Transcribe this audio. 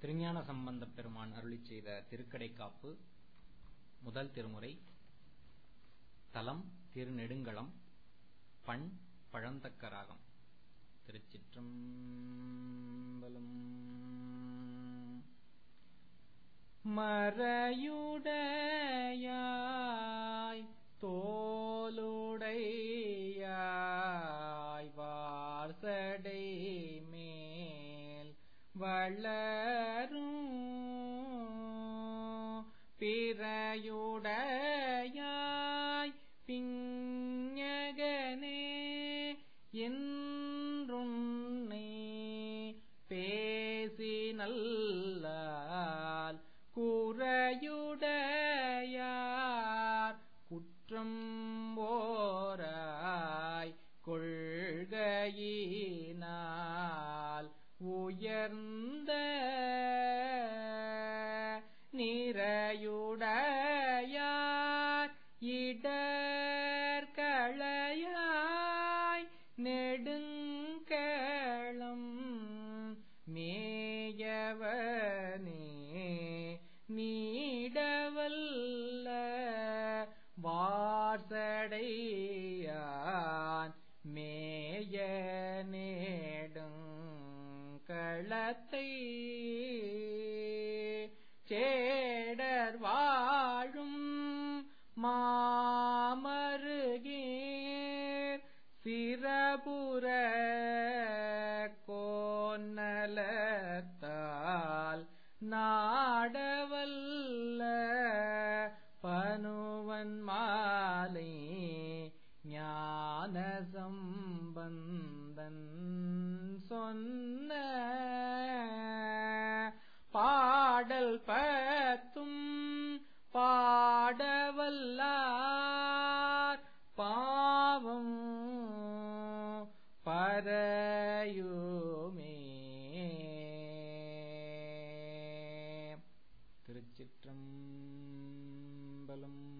திருஞான சம்பந்தப் பெருமான் அருளிச் செய்த திருக்கடைக்காப்பு முதல் திருமுறை தலம் திருநெடுங்களம் பண் பழந்தக்க ராகம் திருச்சிற்றம்பலம் மறையுடையாய் தோலுடையாய் வார்சடை மேல் வளரும் பிறையுடையாய் பிஞகனே என்றுன்னை பேசி நல்லால் குறையுடையார் குற்றம் ஓராய் கொள்கையினால் உயர்ந்த நிறையுடையார் இடர்களையாய் நெடுங்கேளம் மேயவனே நீடவல்ல வார்சடையான் மேய நேடுங் களத்தை சேடர் வாழும் மாமருகீர் சிரபுர கோன்னலத்தால் நாடவல்ல பனுவன் மாலை ஞான சம்பந்தன் சொன்ன பாடல் பத்தும் பாடவல்லார் பாவம் பரையுமே திருச்சிற்றம்பலம்